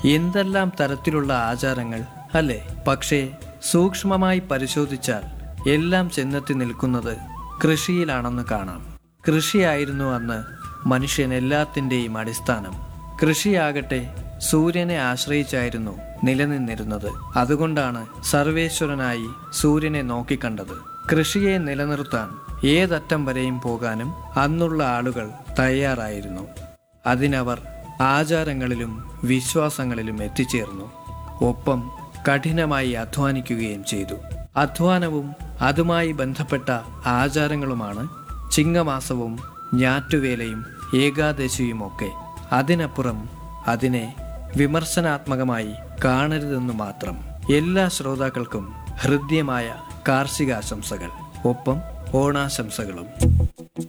എന്തെല്ലാം തരത്തിലുള്ള ആചാരങ്ങൾ അല്ലേ പക്ഷേ സൂക്ഷ്മമായി പരിശോധിച്ചാൽ എല്ലാം ചെന്നെത്തി നിൽക്കുന്നത് കൃഷിയിലാണെന്ന് കാണാം കൃഷിയായിരുന്നു അന്ന് മനുഷ്യൻ എല്ലാത്തിൻ്റെയും അടിസ്ഥാനം കൃഷിയാകട്ടെ സൂര്യനെ ആശ്രയിച്ചായിരുന്നു നിലനിന്നിരുന്നത് അതുകൊണ്ടാണ് സർവേശ്വരനായി സൂര്യനെ നോക്കിക്കണ്ടത് കൃഷിയെ നിലനിർത്താൻ ഏതറ്റം വരെയും പോകാനും അന്നുള്ള ആളുകൾ തയ്യാറായിരുന്നു അതിനവർ ആചാരങ്ങളിലും വിശ്വാസങ്ങളിലും എത്തിച്ചേർന്നു ഒപ്പം കഠിനമായി അധ്വാനിക്കുകയും ചെയ്തു അധ്വാനവും അതുമായി ബന്ധപ്പെട്ട ആചാരങ്ങളുമാണ് ചിങ്ങമാസവും ഞാറ്റുവേലയും ഏകാദശിയുമൊക്കെ അതിനപ്പുറം അതിനെ വിമർശനാത്മകമായി കാണരുതെന്നു മാത്രം എല്ലാ ശ്രോതാക്കൾക്കും ഹൃദ്യമായ കാർഷികാശംസകൾ ഒപ്പം ഓണാശംസകളും